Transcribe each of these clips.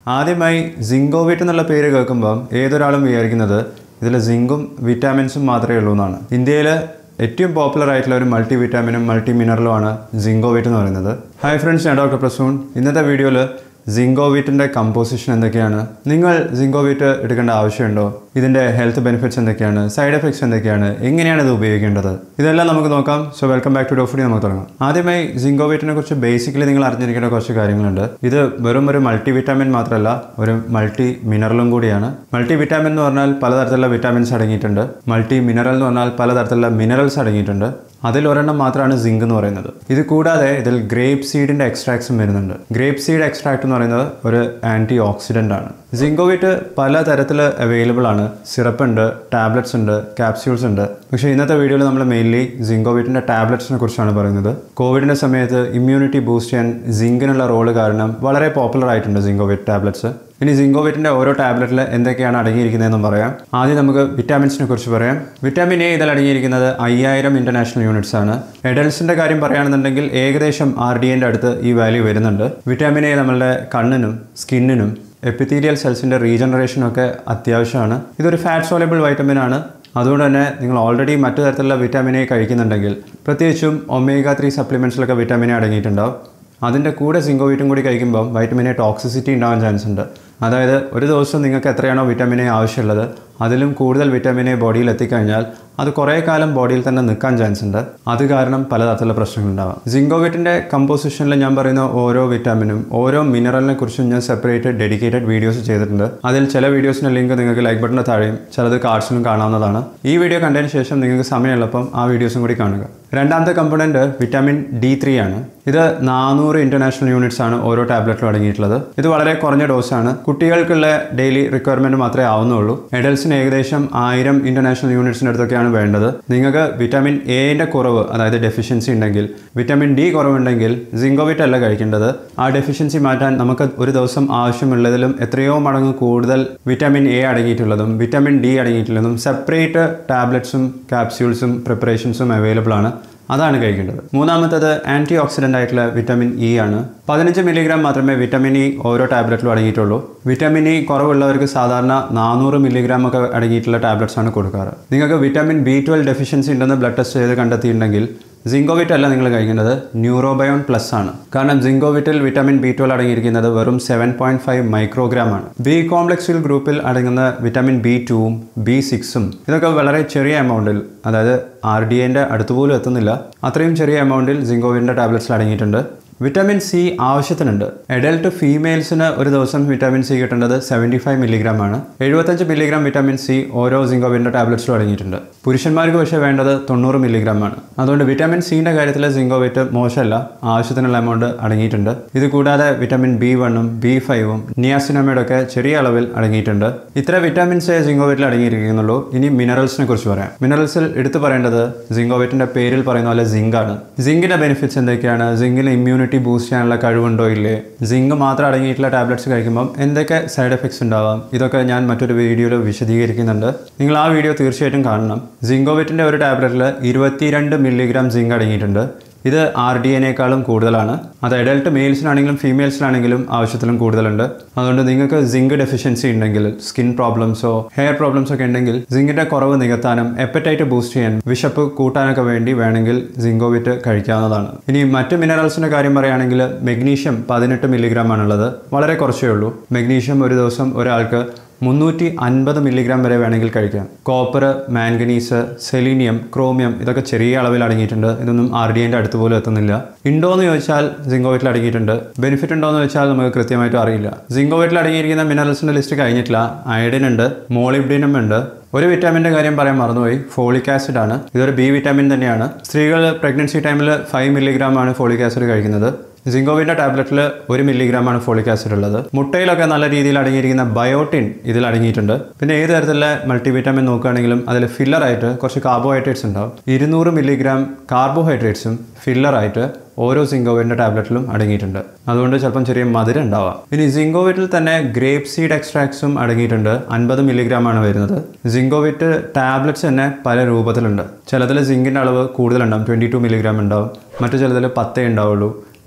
ആദ്യമായി സിങ്കോവിറ്റ് എന്നുള്ള പേര് കേൾക്കുമ്പം ഏതൊരാളും വിചാരിക്കുന്നത് ഇതിൽ സിങ്കും വിറ്റാമിൻസും മാത്രമേ ഉള്ളൂ എന്നാണ് ഇന്ത്യയിൽ ഏറ്റവും പോപ്പുലർ ആയിട്ടുള്ള ഒരു മൾട്ടി വിറ്റാമിനും മൾട്ടി മിനറലുമാണ് സിങ്കോവിറ്റ് എന്ന് പറയുന്നത് ഹായ് ഫ്രണ്ട്സ് ഞാൻ ഡോക്ടർ പ്രസൂൺ ഇന്നത്തെ വീഡിയോയിൽ സിങ്കോവിറ്റിൻ്റെ കമ്പോസിഷൻ എന്തൊക്കെയാണ് നിങ്ങൾ സിങ്കോവിറ്റ് എടുക്കേണ്ട ആവശ്യമുണ്ടോ ഇതിൻ്റെ ഹെൽത്ത് ബെനിഫിറ്റ്സ് എന്തൊക്കെയാണ് സൈഡ് എഫക്ട്സ് എന്തൊക്കെയാണ് എങ്ങനെയാണ് ഇത് ഉപയോഗിക്കേണ്ടത് ഇതെല്ലാം നമുക്ക് നോക്കാം so welcome back to Dofoodie നമുക്ക് തുടങ്ങാം ആദ്യമായി സിങ്കോവിറ്റിനെ കുറിച്ച് ബേസിക്കലി നിങ്ങൾ അറിഞ്ഞിരിക്കേണ്ട കുറച്ച് കാര്യങ്ങളുണ്ട് ഇത് വെറും ഒരു മൾട്ടി വിറ്റാമിൻ മാത്രമല്ല ഒരു മൾട്ടി മിനറലും കൂടിയാണ് മൾട്ടി വിറ്റാമിൻ എന്ന് പറഞ്ഞാൽ പലതരത്തിലുള്ള വിറ്റാമിൻസ് അടങ്ങിയിട്ടുണ്ട് മൾട്ടി മിനറൽ എന്ന് പറഞ്ഞാൽ പലതരത്തിലുള്ള മിനറൽസ് അടങ്ങിയിട്ടുണ്ട് അതിൽ ഒരെണ്ണം മാത്രമാണ് സിങ്ക് എന്ന് പറയുന്നത് ഇത് കൂടാതെ ഇതിൽ ഗ്രേപ്പ് സീഡിന്റെ എക്സ്ട്രാക്ട്സും വരുന്നുണ്ട് ഗ്രേപ്പ് സീഡ് എക്സ്ട്രാക്ട് എന്ന് പറയുന്നത് ഒരു ആന്റി ഓക്സിഡന്റ് ആണ് സിങ്കോവിറ്റ് പല തരത്തിൽ അവൈലബിൾ ആണ് സിറപ്പ് ഉണ്ട് ടാബ്ലറ്റ്സ് ഉണ്ട് ക്യാപ്സ്യൂൾസ് ഉണ്ട് പക്ഷേ ഇന്നത്തെ വീഡിയോയിൽ നമ്മൾ മെയിൻലി സിങ്കോവിറ്റിന്റെ ടാബ്ലറ്റ്സിനെ കുറിച്ചാണ് പറയുന്നത് കോവിഡിന്റെ സമയത്ത് ഇമ്മ്യൂണിറ്റി ബൂസ്റ്റ് ചെയ്യാൻ സിങ്കിനുള്ള റോള് കാരണം വളരെ പോപ്പുലർ ആയിട്ടുണ്ട് സിങ്കോവിറ്റ് ടാബ്ലറ്റ്സ് ഇനി സിങ്കോവിറ്റിന്റെ ഓരോ ടാബ്ലറ്റിൽ എന്തൊക്കെയാണ് അടങ്ങിയിരിക്കുന്നതെന്നും പറയാം ആദ്യം നമുക്ക് വിറ്റാമിൻസിനെ കുറിച്ച് പറയാം വിറ്റാമിൻ എ ഇതിൽ അടങ്ങിയിരിക്കുന്നത് അയ്യായിരം ഇന്റർനാഷണൽ യൂണിറ്റ്സ് ആണ് എഡൽസിന്റെ കാര്യം പറയുകയാണെന്നുണ്ടെങ്കിൽ ഏകദേശം ആർ ഡി എൻ്റെ അടുത്ത് ഈ വാല്യൂ വരുന്നുണ്ട് വിറ്റാമിൻ എ നമ്മളുടെ കണ്ണിനും സ്കിന്നിനും എപ്പിത്തീരിയൽ സെൽസിന്റെ റീജനറേഷനും ഒക്കെ അത്യാവശ്യമാണ് ഇതൊരു ഫാറ്റ് സോലബിൾ വൈറ്റമിൻ ആണ് അതുകൊണ്ട് തന്നെ നിങ്ങൾ ഓൾറെഡി മറ്റു തരത്തിലുള്ള വിറ്റാമിൻ എ കഴിക്കുന്നുണ്ടെങ്കിൽ പ്രത്യേകിച്ചും ഒമേഗ ത്രീ സപ്ലിമെൻറ്റ്സിലൊക്കെ വിറ്റാമിൻ എ അടങ്ങിയിട്ടുണ്ടാവും അതിൻ്റെ കൂടെ സിങ്കോവിറ്റും കൂടി കഴിക്കുമ്പോൾ വൈറ്റമിൻ എ ടോക്സിസിറ്റി ഉണ്ടാവാൻ ചാൻസ് ഉണ്ട് അതായത് ഒരു ദിവസം നിങ്ങൾക്ക് എത്രയാണോ വിറ്റാമിൻ എ ആവശ്യമുള്ളത് അതിലും കൂടുതൽ വിറ്റാമിൻ എ ബോഡിയിൽ എത്തിക്കഴിഞ്ഞാൽ അത് കുറേ കാലം ബോഡിയിൽ തന്നെ നിൽക്കാൻ ചാൻസ് ഉണ്ട് അത് കാരണം പലതരത്തിലുള്ള പ്രശ്നങ്ങൾ ഉണ്ടാവാം സിങ്കോവിറ്റിൻ്റെ കമ്പോസിഷനിൽ ഞാൻ പറയുന്ന ഓരോ വിറ്റാമിനും ഓരോ മിനറലിനെ കുറിച്ചും ഞാൻ സെപ്പറേറ്റ് ഡെഡിക്കേറ്റഡ് വീഡിയോസ് ചെയ്തിട്ടുണ്ട് അതിൽ ചില വീഡിയോസിൻ്റെ ലിങ്ക് നിങ്ങൾക്ക് ലൈക്ക് ബട്ടണിന് താഴെയും ചിലത് കാർഡ്സിലും കാണാവുന്നതാണ് ഈ വീഡിയോ കണ്ടതിന് ശേഷം നിങ്ങൾക്ക് സമയമുള്ളപ്പം ആ വീഡിയോസും കൂടി കാണുക രണ്ടാമത്തെ കമ്പോണൻറ്റ് വിറ്റാമിൻ ഡി ത്രീ ആണ് ഇത് നാനൂറ് ഇന്റർനാഷണൽ യൂണിറ്റ്സ് ആണ് ഓരോ ടാബ്ലറ്റിലും അടങ്ങിയിട്ടുള്ളത് ഇത് വളരെ കുറഞ്ഞ ഡോസാണ് കുട്ടികൾക്കുള്ള ഡെയിലി റിക്വയർമെന്റ് മാത്രമേ ആവുന്നുള്ളൂ എഡൽസിന് ഏകദേശം ആയിരം ഇന്റർനാഷണൽ യൂണിറ്റ്സിൻ്റെ അടുത്തൊക്കെയാണ് വേണ്ടത് നിങ്ങൾക്ക് വിറ്റാമിൻ എന്റെ കുറവ് അതായത് ഡെഫിഷ്യൻസി ഉണ്ടെങ്കിൽ വിറ്റാമിൻ ഡി കുറവുണ്ടെങ്കിൽ സിങ്കോവിറ്റ് അല്ല കഴിക്കേണ്ടത് ആ ഡെഫിഷ്യൻസി മാറ്റാൻ നമുക്ക് ഒരു ദിവസം ആവശ്യമുള്ളതിലും എത്രയോ മടങ്ങ് കൂടുതൽ വിറ്റാമിൻ എ അടങ്ങിയിട്ടുള്ളതും വിറ്റാമിൻ ഡി അടങ്ങിയിട്ടുള്ളതും സെപ്പറേറ്റ് ടാബ്ലറ്റ്സും ക്യാപ്സ്യൂൾസും പ്രിപ്പറേഷൻസും അവൈലബിൾ ആണ് അതാണ് കഴിക്കേണ്ടത് മൂന്നാമത്തത് ആൻറ്റി ഓക്സിഡൻ്റ് ആയിട്ടുള്ള വിറ്റാമിൻ ഇ ആണ് പതിനഞ്ച് മില്ലിഗ്രാം മാത്രമേ വിറ്റാമിൻ ഇ ഓരോ ടാബ്ലറ്റിലും അടങ്ങിയിട്ടുള്ളൂ വിറ്റാമിൻ ഇ കുറവുള്ളവർക്ക് സാധാരണ നാനൂറ് മില്ലിഗ്രാം ഒക്കെ അടങ്ങിയിട്ടുള്ള ടാബ്ലറ്റ്സ് ആണ് കൊടുക്കാറ് നിങ്ങൾക്ക് വിറ്റാമിൻ ബി ട്വൽവ് ഡെഫിഷ്യൻസി ഉണ്ടെന്ന് ബ്ലഡ് ടെസ്റ്റ് ചെയ്ത് കണ്ടെത്തിയിട്ടുണ്ടെങ്കിൽ സിങ്കോവിറ്റ് അല്ല നിങ്ങൾ കഴിക്കേണ്ടത് ന്യൂറോബയോൺ പ്ലസ് ആണ് കാരണം സിങ്കോവിറ്റിൽ വിറ്റാമിൻ ബി ട്വൽവ് അടങ്ങിയിരിക്കുന്നത് വെറും സെവൻ പോയിന്റ് ഫൈവ് മൈക്രോഗ്രാം ആണ് ബി കോംപ്ലക്സിൽ ഗ്രൂപ്പിൽ അടങ്ങുന്ന വിറ്റാമിൻ ബി ടുവും ബി സിക്സും ഇതൊക്കെ വളരെ ചെറിയ എമൗണ്ടിൽ അതായത് ആർ ഡി എൻ്റെ അടുത്തുപോലും എത്തുന്നില്ല അത്രയും ചെറിയ എമൗണ്ടിൽ സിങ്കോവിറ്റിൻ്റെ ടാബ്ലറ്റ്സിൽ അടങ്ങിയിട്ടുണ്ട് വിറ്റാമിൻ സി ആവശ്യത്തിനുണ്ട് എഡൽട്ട് ഫീമെയിൽസിന് ഒരു ദിവസം വിറ്റാമിൻ സി കിട്ടേണ്ടത് സെവൻറ്റി ഫൈവ് മില്ലിഗ്രാം ആണ് എഴുപത്തഞ്ച് മില്ലിഗ്രാം വിറ്റാമിൻ സി ഓരോ സിങ്കോവിൻ്റെ ടാബ്ലറ്റ്സിലും അടങ്ങിയിട്ടുണ്ട് പുരുഷന്മാർക്ക് പക്ഷേ വേണ്ടത് തൊണ്ണൂറ് മില്ലിഗ്രാം ആണ് അതുകൊണ്ട് വിറ്റാമിൻ സിൻ്റെ കാര്യത്തിൽ സിങ്കോവിറ്റ് മോശമല്ല ആവശ്യത്തിനുള്ള എമൗണ്ട് അടങ്ങിയിട്ടുണ്ട് ഇത് കൂടാതെ വിറ്റാമിൻ ബി വണ്ണും ബി ഫൈവും നിയാസിനമയുടെ ഒക്കെ ചെറിയ അളവിൽ അടങ്ങിയിട്ടുണ്ട് ഇത്ര വിറ്റാമിൻസേ സിങ്കോവിറ്റിൽ അടങ്ങിയിരിക്കുന്നുള്ളൂ ഇനി മിനറൽസിനെ കുറിച്ച് പറയാം മിനറൽസിൽ എടുത്തു പറയേണ്ടത് സിങ്കോവിറ്റിന്റെ പേരിൽ പറയുന്ന പോലെ സിങ്ക് ആണ് സിങ്കിന്റെ ബെനിഫിറ്റ്സ് എന്തൊക്കെയാണ് സിങ്കിന് ഇമ്മ്യൂണിറ്റി ബൂസ്റ്റ് ചെയ്യാനുള്ള കഴിവുണ്ടോ ഇല്ലേ സിങ്ക് മാത്രം അടങ്ങിയിട്ടുള്ള ടാബ്ലറ്റ്സ് കഴിക്കുമ്പോൾ എന്തൊക്കെ സൈഡ് എഫക്ട്സ് ഉണ്ടാവാം ഇതൊക്കെ ഞാൻ മറ്റൊരു വീഡിയോയിൽ വിശദീകരിക്കുന്നുണ്ട് നിങ്ങൾ ആ വീഡിയോ തീർച്ചയായിട്ടും കാണണം സിങ്കോവിറ്റിന്റെ ഒരു ടാബ്ലറ്റിൽ ഇരുപത്തിരണ്ട് മില്ലിഗ്രാം സിങ്ക് അടങ്ങിയിട്ടുണ്ട് ഇത് ആർ ഡി എനേക്കാളും കൂടുതലാണ് അത് അഡൽട്ട് മെയിൽസിനാണെങ്കിലും ഫീമെയിൽസിനാണെങ്കിലും ആവശ്യത്തിലും കൂടുതലുണ്ട് അതുകൊണ്ട് നിങ്ങൾക്ക് സിങ്ക് ഡെഫിഷ്യൻസി ഉണ്ടെങ്കിൽ സ്കിൻ പ്രോബ്ലംസോ ഹെയർ പ്രോബ്ലംസോ ഒക്കെ ഉണ്ടെങ്കിൽ സിങ്കിന്റെ കുറവ് നികത്താനും എപ്പറ്റൈറ്റ് ബൂസ്റ്റ് ചെയ്യാൻ വിശപ്പ് കൂട്ടാനൊക്കെ വേണ്ടി വേണമെങ്കിൽ സിങ്കോവിറ്റ് കഴിക്കാവുന്നതാണ് ഇനി മറ്റ് മിനറൽസിന്റെ കാര്യം പറയുകയാണെങ്കിൽ മെഗ്നീഷ്യം പതിനെട്ട് മില്ലിഗ്രാം ആണുള്ളത് വളരെ കുറച്ചേ ഉള്ളൂ മെഗ്നീഷ്യം ഒരു ദിവസം ഒരാൾക്ക് മുന്നൂറ്റി അൻപത് മില്ലിഗ്രാം വരെ വേണമെങ്കിൽ കഴിക്കാം കോപ്പർ മാംഗനീസ് സെലീനിയം ക്രോമിയം ഇതൊക്കെ ചെറിയ അളവിൽ അടങ്ങിയിട്ടുണ്ട് ഇതൊന്നും ആർ ഡി എൻ്റെ അടുത്ത് പോലും എത്തുന്നില്ല ഉണ്ടോ എന്ന് ചോദിച്ചാൽ സിങ്കോവൈറ്റിൽ അടങ്ങിയിട്ടുണ്ട് ബെനിഫിറ്റ് ഉണ്ടോ എന്ന് ചോദിച്ചാൽ നമുക്ക് കൃത്യമായിട്ട് അറിയില്ല സിങ്കോവൈറ്റിൽ അടങ്ങിയിരിക്കുന്ന മിനറൽസിൻ്റെ ലിസ്റ്റ് കഴിഞ്ഞിട്ടില്ല അയഡിൻ ഉണ്ട് മോളിബ്ഡിനം ഉണ്ട് ഒരു വിറ്റാമിൻ്റെ കാര്യം പറയാൻ മറന്നുപോയി ഫോളിക് ആസിഡ് ആണ് ഇതൊരു ബി വിറ്റാമിൻ തന്നെയാണ് സ്ത്രീകൾ പ്രഗ്നൻസി ടൈമിൽ ഫൈവ് മില്ലിഗ്രാം ആണ് ഫോളിക് ആസിഡ് കഴിക്കുന്നത് സിങ്കോവിൻ്റെ ടാബ്ലറ്റിൽ ഒരു മില്ലിഗ്രാം ആണ് ഫോളിക് ആസിഡ് ഉള്ളത് മുട്ടയിലൊക്കെ നല്ല രീതിയിൽ അടങ്ങിയിരിക്കുന്ന ബയോട്ടിൻ ഇതിൽ അടങ്ങിയിട്ടുണ്ട് പിന്നെ ഏത് തരത്തിലുള്ള മൾട്ടി വിറ്റാമിൻ നോക്കുകയാണെങ്കിലും അതിൽ ഫില്ലറായിട്ട് കുറച്ച് കാർബോഹൈഡ്രേറ്റ്സ് ഉണ്ടാവും ഇരുന്നൂറ് മില്ലിഗ്രാം കാർബോഹൈഡ്രേറ്റ്സും ഫില്ലറായിട്ട് ഓരോ സിങ്കോവിൻ്റെ ടാബ്ലറ്റിലും അടങ്ങിയിട്ടുണ്ട് അതുകൊണ്ട് ചിലപ്പം ചെറിയ മധുരം ഉണ്ടാവാം ഇനി സിങ്കോവിറ്റിൽ തന്നെ ഗ്രേപ്പ് സീഡ് എക്സ്ട്രാക്ട്സും അടങ്ങിയിട്ടുണ്ട് അൻപത് മില്ലിഗ്രാം ആണ് വരുന്നത് സിങ്കോവിറ്റ് ടാബ്ലറ്റ്സ് തന്നെ പല രൂപത്തിലുണ്ട് ചിലതിൽ സിങ്കിൻ്റെ അളവ് കൂടുതലുണ്ടാവും ട്വൻറ്റി ടു മില്ലിഗ്രാം ഉണ്ടാവും മറ്റു ചിലതിൽ പത്തേ ഉണ്ടാവുള്ളൂ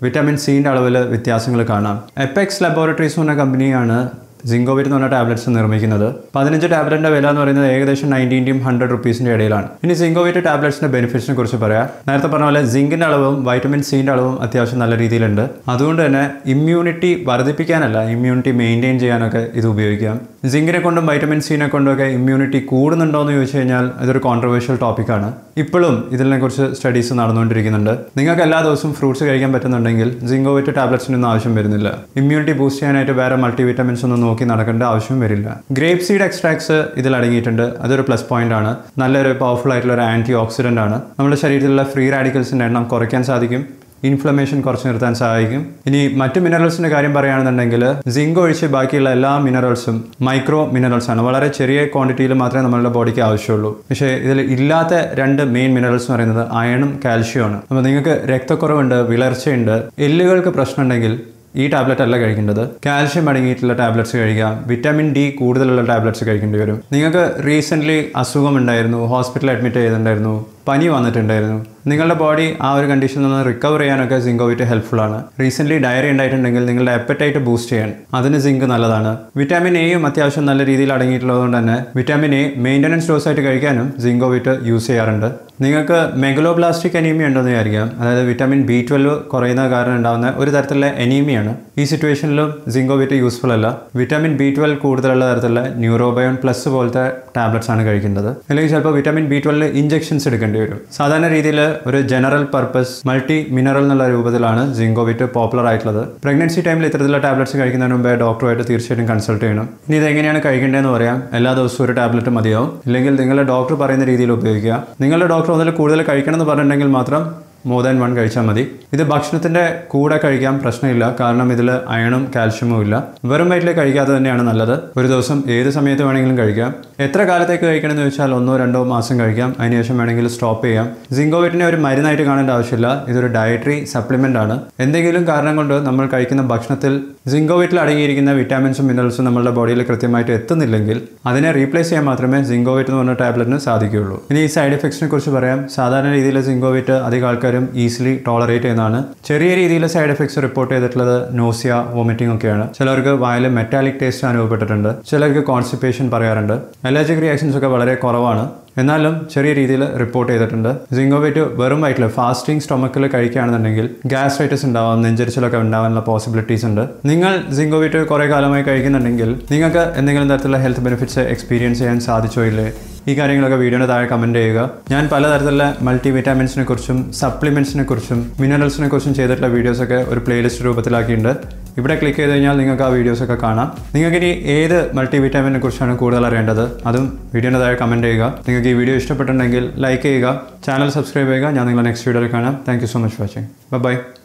വിറ്റാമിൻ സിൻ്റെ അളവിൽ വ്യത്യാസങ്ങൾ കാണാം എപ്പെക്സ് ലബോറട്ടറീസ് എന്ന കമ്പനിയാണ് സിങ്കോവിറ്റ് എന്ന് പറഞ്ഞ ടാബ്ലറ്റ്സ് നിർമ്മിക്കുന്നത് പതിനഞ്ച് ടാബ്ലറ്റിന്റെ വില എന്ന് പറയുന്നത് ഏകദേശം നയൻറ്റീൻ്റെയും ഹൺഡ്രഡ് റുപ്പീസിന്റെ ഇടയിലാണ് ഇനി സിങ്കോവിറ്റ് ടാബ്ലറ്റ്സിന്റെ ബെനിഫിറ്റ്സിനെ കുറിച്ച് പറയാം നേരത്തെ പറഞ്ഞ പോലെ സിങ്കിന്റെ അളവും വൈറ്റമിൻ സിന്റെ അളവും അത്യാവശ്യം നല്ല രീതിയിലുണ്ട് അതുകൊണ്ട് തന്നെ ഇമ്മ്യൂണിറ്റി വർദ്ധിപ്പിക്കാനല്ല ഇമ്മ്യൂണിറ്റി മെയിൻറ്റെയിൻ ചെയ്യാനൊക്കെ ഇത് ഉപയോഗിക്കാം സിങ്കിനെ കൊണ്ടും വൈറ്റമിൻ സിനെ കൊണ്ടും ഒക്കെ ഇമ്മ്യൂണിറ്റി കൂടുന്നുണ്ടോ എന്ന് ചോദിച്ചു കഴിഞ്ഞാൽ ഇതൊരു കോൺട്രവേഴ്ഷ്യൽ ടോപ്പിക്കാണ് ഇപ്പോഴും ഇതിനെക്കുറിച്ച് സ്റ്റഡീസ് നടന്നുകൊണ്ടിരിക്കുന്നുണ്ട് നിങ്ങൾക്ക് എല്ലാ ദിവസവും ഫ്രൂട്ട്സ് കഴിക്കാൻ പറ്റുന്നുണ്ടെങ്കിൽ സിങ്കോവിറ്റ് ടാബ്ലറ്റ്സിനൊന്നും ആവശ്യം വരുന്നില്ല ഇമ്മ്യൂണിറ്റി ബൂസ്റ്റ് ചെയ്യാനായിട്ട് വേറെ മൾട്ടി വിറ്റമിൻസ് ഒന്നും നോക്കി നടക്കേണ്ട ആവശ്യം വരില്ല ഗ്രേപ്പ് സീഡ് എക്സ്ട്രാക്ട്സ് ഇതിൽ അടങ്ങിയിട്ടുണ്ട് അതൊരു പ്ലസ് പോയിന്റ് ആണ് നല്ലൊരു പവർഫുൾ ആയിട്ടുള്ള ഒരു ആന്റി ഓക്സിഡന്റ് ആണ് നമ്മുടെ ശരീരത്തിലുള്ള ഫ്രീ റാഡിക്കൽസിന്റെ എണ്ണം കുറയ്ക്കാൻ സാധിക്കും ഇൻഫ്ലമേഷൻ കുറച്ച് നിർത്താൻ സഹായിക്കും ഇനി മറ്റു മിനറൽസിന്റെ കാര്യം പറയുകയാണെന്നുണ്ടെങ്കിൽ സിങ്ക് ഒഴിച്ച് ബാക്കിയുള്ള എല്ലാ മിനറൽസും മൈക്രോ മിനറൽസ് ആണ് വളരെ ചെറിയ ക്വാണ്ടിറ്റിയിൽ മാത്രമേ നമ്മളുടെ ബോഡിക്ക് ആവശ്യമുള്ളൂ പക്ഷേ ഇതിൽ ഇല്ലാത്ത രണ്ട് മെയിൻ മിനറൽസ് എന്ന് പറയുന്നത് അയണും കാൽഷ്യമാണ് അപ്പോൾ നിങ്ങൾക്ക് രക്തക്കുറവുണ്ട് വിളർച്ചയുണ്ട് എല്ലുകൾക്ക് പ്രശ്നമുണ്ടെങ്കിൽ ഈ ടാബ്ലറ്റ് അല്ല കഴിക്കേണ്ടത് കാൽഷ്യം അടങ്ങിയിട്ടുള്ള ടാബ്ലറ്റ്സ് കഴിക്കാം വിറ്റാമിൻ ഡി കൂടുതലുള്ള ടാബ്ലറ്റ്സ് കഴിക്കേണ്ടി വരും നിങ്ങൾക്ക് റീസെൻ്റ്ലി അസുഖം ഉണ്ടായിരുന്നു ഹോസ്പിറ്റലിൽ അഡ്മിറ്റ് ചെയ്തിട്ടുണ്ടായിരുന്നു പനി വന്നിട്ടുണ്ടായിരുന്നു നിങ്ങളുടെ ബോഡി ആ ഒരു കണ്ടീഷനിൽ നിന്ന് റിക്കവർ ചെയ്യാനൊക്കെ സിങ്കോവിറ്റ് ഹെൽപ്ഫുൾ ആണ് റീസെൻ്റ്ലി ഡയറി ഉണ്ടായിട്ടുണ്ടെങ്കിൽ നിങ്ങളുടെ എപ്പറ്റൈറ്റ് ബൂസ്റ്റ് ചെയ്യാൻ അതിന് സിങ്ക് നല്ലതാണ് വിറ്റാമിൻ എയും അത്യാവശ്യം നല്ല രീതിയിൽ അടങ്ങിയിട്ടുള്ളതുകൊണ്ട് തന്നെ വിറ്റാമിൻ എ മെയിൻ്റനൻസ് ഡോസ് ആയിട്ട് കഴിക്കാനും സിങ്കോവിറ്റ് യൂസ് ചെയ്യാറുണ്ട് നിങ്ങൾക്ക് മെഗലോബ്ലാസ്റ്റിക് അനീമിയ ഉണ്ടെന്ന് വിചാരിക്കാം അതായത് വിറ്റാമിൻ ബി ട്വൽവ് കുറയുന്ന കാരണം ഉണ്ടാകുന്ന ഒരു തരത്തിലുള്ള അനീമിയാണ് ഈ സിറ്റുവേഷനിലും സിങ്കോവിറ്റ് യൂസ്ഫുൾ അല്ല വിറ്റാമിൻ ബി ട്വൽവ് കൂടുതലുള്ള തരത്തിലുള്ള ന്യൂറോബയോൺ പ്ലസ് പോലത്തെ ടാബ്ലറ്റ്സ് ആണ് കഴിക്കേണ്ടത് അല്ലെങ്കിൽ ചിലപ്പോൾ വിറ്റാമിൻ ബി ട്വൽവ് ഇഞ്ചെക്ഷൻസ് എടുക്കേണ്ടി വരും സാധാരണ രീതിയിൽ ഒരു ജനറൽ പർപ്പസ് മൾട്ടി മിനറൽ എന്നുള്ള രൂപത്തിലാണ് സിങ്കോവിറ്റ് പോപ്പുലർ ആയിട്ടുള്ളത് പ്രഗ്നൻസി ടൈമിൽ ഇത്തരത്തിലുള്ള ടാബ്ലറ്റ്സ് കഴിക്കുന്നതിന് മുമ്പേ ഡോക്ടറുമായിട്ട് തീർച്ചയായിട്ടും കൺസൾട്ട് ചെയ്യണം ഇനി ഇത് എങ്ങനെയാണ് കഴിക്കേണ്ടതെന്ന് പറയാം എല്ലാ ദിവസവും ഒരു ടാബ്ലറ്റ് മതിയാവും ഇല്ലെങ്കിൽ നിങ്ങളുടെ ഡോക്ടർ പറയുന്ന രീതിയിൽ ഉപയോഗിക്കുക നിങ്ങളുടെ ഡോക്ടർ ഒന്നിൽ കൂടുതൽ കഴിക്കണം എന്ന് പറഞ്ഞിട്ടുണ്ടെങ്കിൽ മാത്രം മോർ ദാൻ വൺ കഴിച്ചാൽ മതി ഇത് ഭക്ഷണത്തിൻ്റെ കൂടെ കഴിക്കാൻ പ്രശ്നമില്ല കാരണം ഇതിൽ അയണും കാൽഷ്യമും ഇല്ല വെറും വയറ്റിൽ കഴിക്കാതെ തന്നെയാണ് നല്ലത് ഒരു ദിവസം ഏത് സമയത്ത് വേണമെങ്കിലും കഴിക്കാം എത്ര കാലത്തേക്ക് കഴിക്കണം എന്ന് ചോദിച്ചാൽ ഒന്നോ രണ്ടോ മാസം കഴിക്കാം അതിനുശേഷം വേണമെങ്കിൽ സ്റ്റോപ്പ് ചെയ്യാം സിങ്കോവിറ്റിനെ ഒരു മരുന്നായിട്ട് കാണേണ്ട ആവശ്യമില്ല ഇതൊരു ഡയറ്ററി സപ്ലിമെൻ്റ് ആണ് എന്തെങ്കിലും കാരണം കൊണ്ട് നമ്മൾ കഴിക്കുന്ന ഭക്ഷണത്തിൽ സിങ്കോവിറ്റിൽ അടങ്ങിയിരിക്കുന്ന വിറ്റാമിൻസും മിനറൽസും നമ്മുടെ ബോഡിയിൽ കൃത്യമായിട്ട് എത്തുന്നില്ലെങ്കിൽ അതിനെ റീപ്ലേസ് ചെയ്യാൻ മാത്രമേ സിങ്കോവിറ്റ് എന്ന് പറഞ്ഞ ടാബ്ലറ്റിന് സാധിക്കുകയുള്ളൂ ഇനി ഈ സൈഡ് എഫക്ട്സിനെ കുറിച്ച് പറയാം സാധാരണ രീതിയിൽ സിങ്കോവിറ്റ് അധികം ആൾക്കാരും ഈസിലി ടോളറേറ്റ് ചെയ്യുന്നതാണ് ചെറിയ രീതിയിൽ സൈഡ് എഫക്ട്സ് റിപ്പോർട്ട് ചെയ്തിട്ടുള്ളത് നോസിയ വോമിറ്റിംഗ് ഒക്കെയാണ് ചിലർക്ക് വായിൽ മെറ്റാലിക് ടേസ്റ്റ് അനുഭവപ്പെട്ടിട്ടുണ്ട് ചിലർക്ക് കോൺസ്റ്റിപ്പേഷൻ പറയാറുണ്ട് അലർജിക് റിയാക്ഷൻസ് ഒക്കെ വളരെ കുറവാണ് എന്നാലും ചെറിയ രീതിയിൽ റിപ്പോർട്ട് ചെയ്തിട്ടുണ്ട് സിങ്കോവേറ്റ് വെറും വയറ്റിൽ ഫാസ്റ്റിംഗ് സ്റ്റൊമക്കിൽ കഴിക്കുകയാണെന്നുണ്ടെങ്കിൽ ഗ്യാസ്ട്രൈറ്റിസ് ഉണ്ടാവാം നെഞ്ചരിച്ചിലൊക്കെ ഉണ്ടാവാനുള്ള പോസിബിലിറ്റീസ് ഉണ്ട് നിങ്ങൾ സിങ്കോവേറ്റ് കുറേ കാലമായി കഴിക്കുന്നുണ്ടെങ്കിൽ നിങ്ങൾക്ക് എന്തെങ്കിലും തരത്തിലുള്ള ഹെൽത്ത് ബെനിഫിറ്റ്സ് എക്സ്പീരിയൻസ് ചെയ്യാൻ സാധിച്ചോ ഇല്ലേ ഈ കാര്യങ്ങളൊക്കെ വീഡിയോയുടെ താഴെ കമൻറ്റ് ചെയ്യുക ഞാൻ പലതരത്തിലുള്ള മൾട്ടി വിറ്റാമിൻസിനെ കുറിച്ചും സപ്ലിമെൻറ്റ്സിനെ കുറിച്ചും മിനറൽസിനെ കുറിച്ചും ചെയ്തിട്ടുള്ള വീഡിയോസൊക്കെ ഒരു പ്ലേലിസ്റ്റ് രൂപത്തിലാക്കിയിട്ടുണ്ട് ഇവിടെ ക്ലിക്ക് ചെയ്ത് കഴിഞ്ഞാൽ നിങ്ങൾക്ക് ആ വീഡിയോസൊക്കെ കാണാം നിങ്ങൾക്ക് ഇനി ഏത് മൾട്ടി വിറ്റാമിനെ കുറിച്ചാണ് കൂടുതൽ അറിയേണ്ടത് അതും വീഡിയോയുടെ താഴെ കമൻറ്റ് ചെയ്യുക നിങ്ങൾക്ക് ഈ വീഡിയോ ഇഷ്ടപ്പെട്ടിട്ടുണ്ടെങ്കിൽ ലൈക്ക് ചെയ്യുക ചാനൽ സബ്സ്ക്രൈബ് ചെയ്യുക ഞാൻ നിങ്ങളെ നെക്സ്റ്റ് വീഡിയോയിൽ കാണാം thank you so much watching by